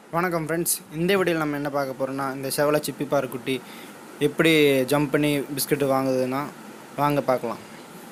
வணக்கம் ஃப்ரெண்ட்ஸ் இந்த வீடியோவில் நம்ம என்ன பார்க்க போகிறோம்னா இந்த செவலை சிப்பி பாருக்குட்டி எப்படி ஜம்ப் பண்ணி பிஸ்கட் வாங்குதுன்னா வாங்க பார்க்கலாம்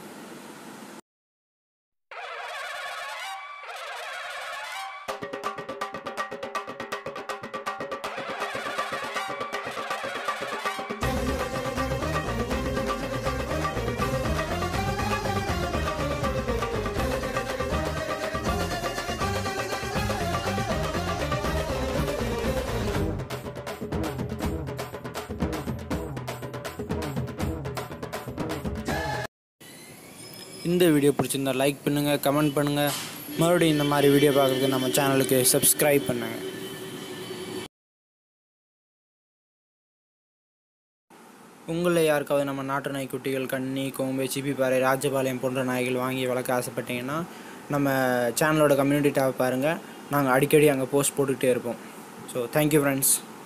இந்த வீடியோ பிடிச்சிருந்தா லைக் பண்ணுங்கள் கமெண்ட் பண்ணுங்கள் மறுபடியும் இந்த மாதிரி வீடியோ பார்க்குறதுக்கு நம்ம சேனலுக்கு சப்ஸ்கிரைப் பண்ணுங்கள் உங்களில் யாருக்காவது நம்ம நாட்டு நாய்க்குட்டிகள் கன்னி கோம்பை சிப்பிப்பாறை ராஜபாளையம் போன்ற நாய்கள் வாங்கி வளர்க்க ஆசைப்பட்டீங்கன்னா நம்ம சேனலோட கம்யூனிட்டி டேப் பாருங்கள் நாங்கள் அடிக்கடி அங்கே போஸ்ட் போட்டுக்கிட்டே இருப்போம் ஸோ தேங்க்யூ ஃப்ரெண்ட்ஸ்